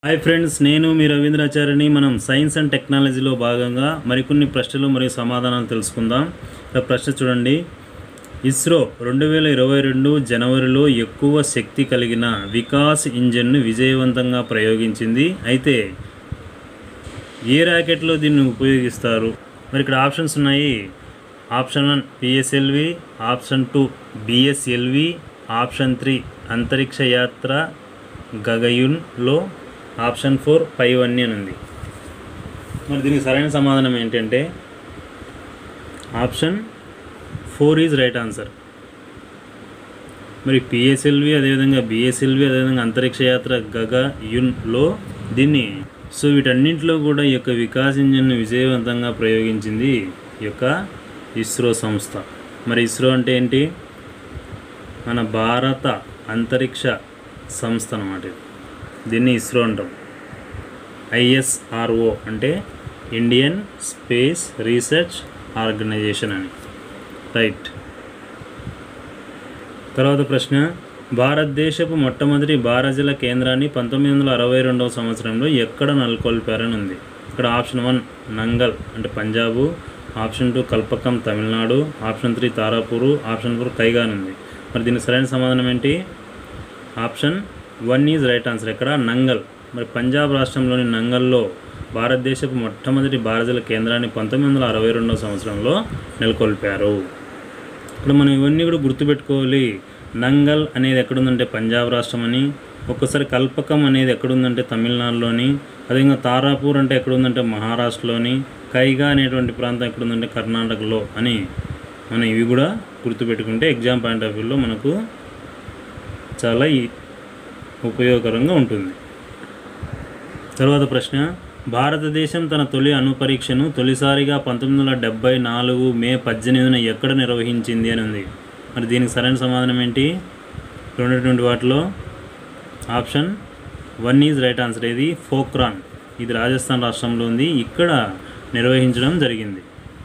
hi friends నేను మీ రవీంద్రాచార్యని మనం science and టెక్నాలజీలో భాగంగా మరికొన్ని ప్రశ్నలు మరియు సమాధానాలు తెలుసుకుందాం ఇక ప్రశ్న చూడండి ఇస్రో రెండు వేల ఇరవై రెండు జనవరిలో ఎక్కువ శక్తి కలిగిన వికాస్ ఇంజన్ను విజయవంతంగా ప్రయోగించింది అయితే ఏ ర్యాకెట్లో దీన్ని ఉపయోగిస్తారు మరి ఇక్కడ ఆప్షన్స్ ఉన్నాయి option one PSLV option two BSLV option three అంతరిక్ష యాత్ర గగయున్లో ఆప్షన్ ఫోర్ పైవన్నీ అని ఉంది మరి దీనికి సరైన సమాధానం ఏంటంటే option four is right answer మరి పిఎస్ఎల్వి అదేవిధంగా బిఎస్ఎల్వి అదేవిధంగా అంతరిక్ష యాత్ర గగ యున్లో దీన్ని సో వీటన్నింటిలో కూడా ఈ యొక్క వికాస్ ఇంజన్ను విజయవంతంగా ప్రయోగించింది ఈ యొక్క ఇస్రో సంస్థ మరి ఇస్రో అంటే ఏంటి మన భారత అంతరిక్ష సంస్థ అన్నమాట ఇది దీన్ని ఇస్రో అంటాం ఐఎస్ఆర్ఓ అంటే ఇండియన్ స్పేస్ రీసెర్చ్ ఆర్గనైజేషన్ అని రైట్ తర్వాత ప్రశ్న భారతదేశపు మొట్టమొదటి భారజల కేంద్రాన్ని పంతొమ్మిది వందల అరవై రెండవ సంవత్సరంలో ఎక్కడ నెలకొల్పారని ఉంది ఇక్కడ ఆప్షన్ వన్ నంగల్ అంటే Punjab option two Kalpakkam Tamil Nadu option three Tarapur option four కైగాన్ ఉంది మరి దీనికి సరైన సమాధానం ఏంటి option one is right answer ఇక్కడ నంగల్ మరి పంజాబ్ రాష్ట్రంలోని నంగల్లో భారతదేశపు మొట్టమొదటి భారజల కేంద్రాన్ని పంతొమ్మిది వందల అరవై రెండవ సంవత్సరంలో నెలకొల్పారు ఇప్పుడు మనం ఇవన్నీ కూడా గుర్తుపెట్టుకోవాలి నంగల్ అనేది ఎక్కడుందంటే పంజాబ్ రాష్ట్రం అని ఒక్కసారి కల్పకం అనేది ఎక్కడుందంటే తమిళనాడులోని అదేవిధంగా తారాపూర్ అంటే ఎక్కడుందంటే మహారాష్ట్రలోని కైగా అనేటువంటి ప్రాంతం ఎక్కడుందంటే కర్ణాటకలో అని మనం ఇవి కూడా గుర్తుపెట్టుకుంటే ఎగ్జామ్ పాయింట్ ఆఫ్ వ్యూలో మనకు చాలా ఈ- ఉపయోగకరంగా ఉంటుంది తర్వాత ప్రశ్న భారతదేశం తన తొలి అణు పరీక్షను తొలిసారిగా పంతొమ్మిది వందల డెబ్బై నాలుగు మే పద్దెనిమిదిన ఎక్కడ నిర్వహించింది అని ఉంది మరి దీనికి సరైన సమాధానం ఏంటి రెండటువంటి వాటిలో option one is right answer ఇది ఫోక్రాన్ ఇది రాజస్థాన్ రాష్ట్రంలో ఉంది ఇక్కడ నిర్వహించడం జరిగింది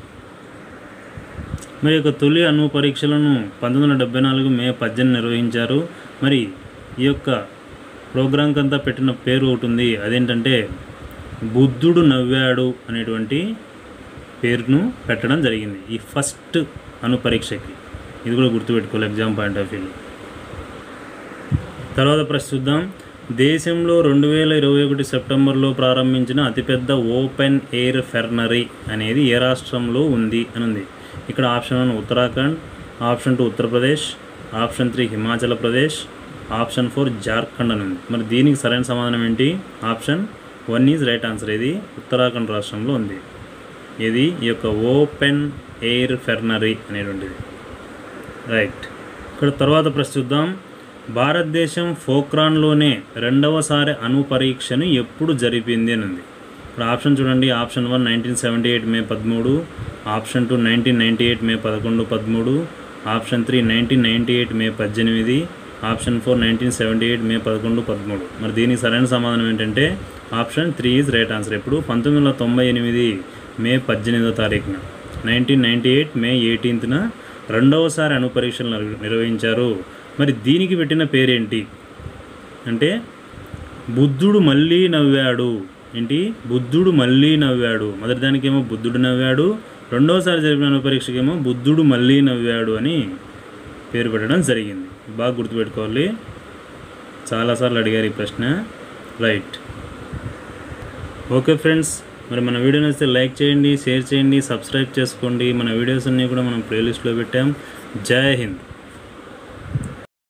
మరి యొక్క తొలి అణు పరీక్షలను పంతొమ్మిది వందల డెబ్బై నాలుగు మే పద్దెనిమిది నిర్వహించారు మరి ఈ యొక్క ప్రోగ్రాంకి అంతా పెట్టిన పేరు ఒకటి ఉంది అదేంటంటే బుద్ధుడు నవ్వాడు అనేటువంటి పేరును పెట్టడం జరిగింది ఈ ఫస్ట్ అణు పరీక్షకి ఇది కూడా గుర్తుపెట్టుకోవాలి ఎగ్జామ్ పాయింట్ ఆఫ్ వ్యూలో తర్వాత ప్రశ్న చూద్దాం దేశంలో రెండు వేల ఇరవై ఒకటి సెప్టెంబర్లో ప్రారంభించిన అతిపెద్ద ఓపెన్ ఎయిర్ ఫెర్నరీ అనేది ఏ రాష్ట్రంలో ఉంది అని ఉంది ఇక్కడ option one Uttarakhand option two Uttar Pradesh option three Himachal Pradesh option four Jharkhand అని ఉంది మరి దీనికి సరైన సమాధానం ఏంటి option one is right answer ఇది ఉత్తరాఖండ్ రాష్ట్రంలో ఉంది ఇది ఈ యొక్క ఓపెన్ ఎయిర్ ఫెర్నరీ అనేటువంటిది రైట్ ఇక్కడ తర్వాత ప్రశ్న చూద్దాం భారతదేశం ఫోక్రాన్లోనే రెండవసారి అణు పరీక్షను ఎప్పుడు జరిపింది అని ఉంది ఇక్కడ ఆప్షన్ చూడండి option one nineteen seventy eight May పదమూడు option two nineteen ninety eight May పదకొండు పదమూడు option three nineteen ninety eight May పద్దెనిమిది option four nineteen seventy eight May పదకొండు పదమూడు మరి దీనికి సరైన సమాధానం ఏంటంటే option three is right answer ఎప్పుడు పంతొమ్మిది వందల తొంభై ఎనిమిది మే పద్దెనిమిదో తారీఖున నైన్టీన్ నైంటీ ఎయిట్ మే ఎయిటీన్త్న రెండవసారి అణు పరీక్షలు నిర్వ- నిర్వహించారు మరి దీనికి పెట్టిన పేరేంటి అంటే బుద్ధుడు మళ్ళీ నవ్వాడు ఏంటి బుద్ధుడు మళ్ళీ నవ్వాడు మొదటి దానికేమో బుద్ధుడు నవ్వాడు రెండోసారి జరిపిన అణు పరీక్షకేమో బుద్ధుడు మళ్ళీ నవ్వాడు అని పేరు పెట్టడం జరిగింది బాగా గుర్తుపెట్టుకోవాలి చాలాసార్లు అడిగారు ఈ ప్రశ్న రైట్ ఓకే ఫ్రెండ్స్ మరి మన వీడియో నచ్చితే లైక్ చేయండి షేర్ చేయండి సబ్స్క్రైబ్ చేసుకోండి మన వీడియోస్ అన్నీ కూడా మనం ప్లేలిస్ట్లో పెట్టాం జై హింద్